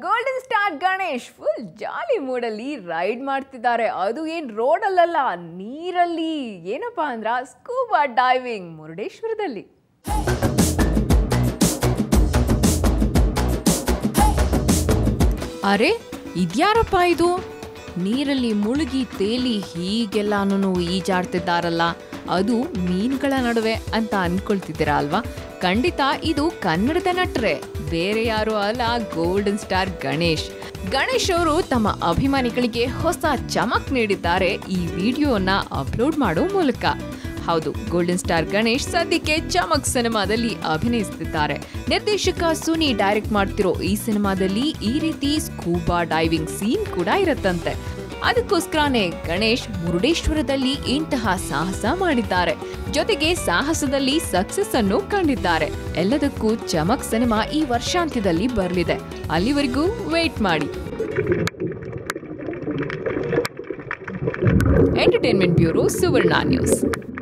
golden star Ganesh full jolly ಮೂಡಲ್ಲಿ ride ಮಾಡ್ತಿದ್ದಾರೆ ಅದು ಏನ್ ರೋಡಲ್ಲಲ್ಲ ನೀರಲ್ಲಿ ಏನಪ್ಪಾ ಅಂದ್ರ ಸ್ಕೂಬಾ ಡೈವಿಂಗ್ ಮುರುಡೇಶ್ವರದಲ್ಲಿ ಅರೆ ಇದ್ಯಾರಪ್ಪ ಇದು ನೀರಲ್ಲಿ ಮುಳುಗಿ ತೇಲಿ ಹೀಗೆಲ್ಲಾನು ಈಜಾಡ್ತಿದ್ದಾರಲ್ಲ ಅದು ಮೀನುಗಳ ನಡುವೆ ಅಂತ ಅನ್ಕೊಳ್ತಿದ್ದೀರಾ ಅಲ್ವಾ ಖಂಡಿತ ಇದು ಕನ್ನಡದ ನಟ್ರೆ ಬೇರೆ ಯಾರು ಅಲ್ಲ ಗೋಲ್ಡನ್ ಸ್ಟಾರ್ ಗಣೇಶ್ ಗಣೇಶ್ ಅವರು ತಮ್ಮ ಅಭಿಮಾನಿಗಳಿಗೆ ಹೊಸ ಚಮಕ್ ನೀಡಿದ್ದಾರೆ ಈ ವಿಡಿಯೋನ ಅಪ್ಲೋಡ್ ಮಾಡೋ ಮೂಲಕ ಹೌದು ಗೋಲ್ಡನ್ ಸ್ಟಾರ್ ಗಣೇಶ್ ಸದ್ಯಕ್ಕೆ ಚಮಕ್ ಸಿನಿಮಾದಲ್ಲಿ ಅಭಿನಯಿಸುತ್ತಿದ್ದಾರೆ ನಿರ್ದೇಶಕ ಸುನಿ ಡೈರೆಕ್ಟ್ ಮಾಡ್ತಿರೋ ಈ ಸಿನಿಮಾದಲ್ಲಿ ಈ ರೀತಿ ಸ್ಕೂಬಾ ಡೈವಿಂಗ್ ಸೀನ್ ಕೂಡ ಇರತ್ತಂತೆ ಅದಕ್ಕೋಸ್ಕರನೇ ಗಣೇಶ್ ಮುರುಡೇಶ್ವರದಲ್ಲಿ ಇಂತಹ ಸಾಹಸ ಮಾಡಿದ್ದಾರೆ ಜೊತೆಗೆ ಸಾಹಸದಲ್ಲಿ ಸಕ್ಸಸ್ ಅನ್ನು ಕಂಡಿದ್ದಾರೆ ಎಲ್ಲದಕ್ಕೂ ಚಮಕ್ ಸಿನಿಮಾ ಈ ವರ್ಷಾಂತ್ಯದಲ್ಲಿ ಬರಲಿದೆ ಅಲ್ಲಿವರೆಗೂ ವೇಟ್ ಮಾಡಿ ಎಂಟರ್ಟೈನ್ಮೆಂಟ್ ಬ್ಯೂರೋ ಸುವರ್ಣ ನ್ಯೂಸ್